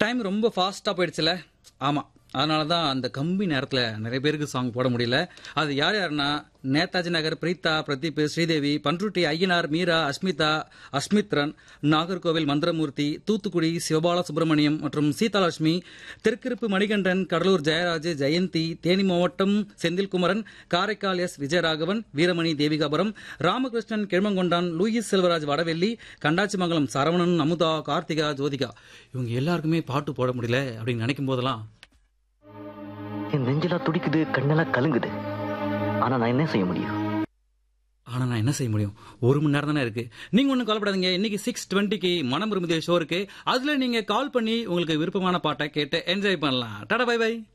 time ரொம்ப ஃபாஸ்ட்டாக போயிடுச்சுல ஆமாம் அதனால தான் அந்த கம்பி நேரத்தில் நிறைய பேருக்கு சாங் போட முடியல அது யார் யாருன்னா நேதாஜி நகர் பிரீதா பிரதீப் ஸ்ரீதேவி பன்ருட்டி ஐயனார் மீரா அஸ்மிதா அஸ்மித்ரன் நாகர்கோவில் மந்திரமூர்த்தி தூத்துக்குடி சிவபால சுப்பிரமணியம் மற்றும் சீதாலட்சுமி தெற்கிருப்பு மணிகண்டன் கடலூர் ஜெயராஜ் ஜெயந்தி தேனி மாவட்டம் செந்தில்குமரன் காரைக்கால் எஸ் விஜயராகவன் வீரமணி தேவிகாபுரம் ராமகிருஷ்ணன் கிழமங்கொண்டான் லூயிஸ் செல்வராஜ் வடவெள்ளி கண்டாச்சிமங்கலம் சரவணன் அமுதா கார்த்திகா ஜோதிகா இவங்க எல்லாருக்குமே பாட்டு போட முடியல அப்படின்னு நினைக்கும் போதெல்லாம் என் நெஞ்செல்லாம் துடிக்குது கண்ணெல்லாம் கலங்குது ஆனா நான் என்ன செய்ய முடியும் ஆனா நான் என்ன செய்ய முடியும் ஒரு மணி நேரம் தானே இருக்கு நீங்க ஒன்றும் கவலைப்படாதீங்க இன்னைக்கு சிக்ஸ் டுவெண்ட்டிக்கு மனம் விரும்புதே ஷோ இருக்கு அதுல நீங்க கால் பண்ணி உங்களுக்கு விருப்பமான பாட்டை கேட்டு என்ஜாய் பண்ணலாம் டாடா பை பை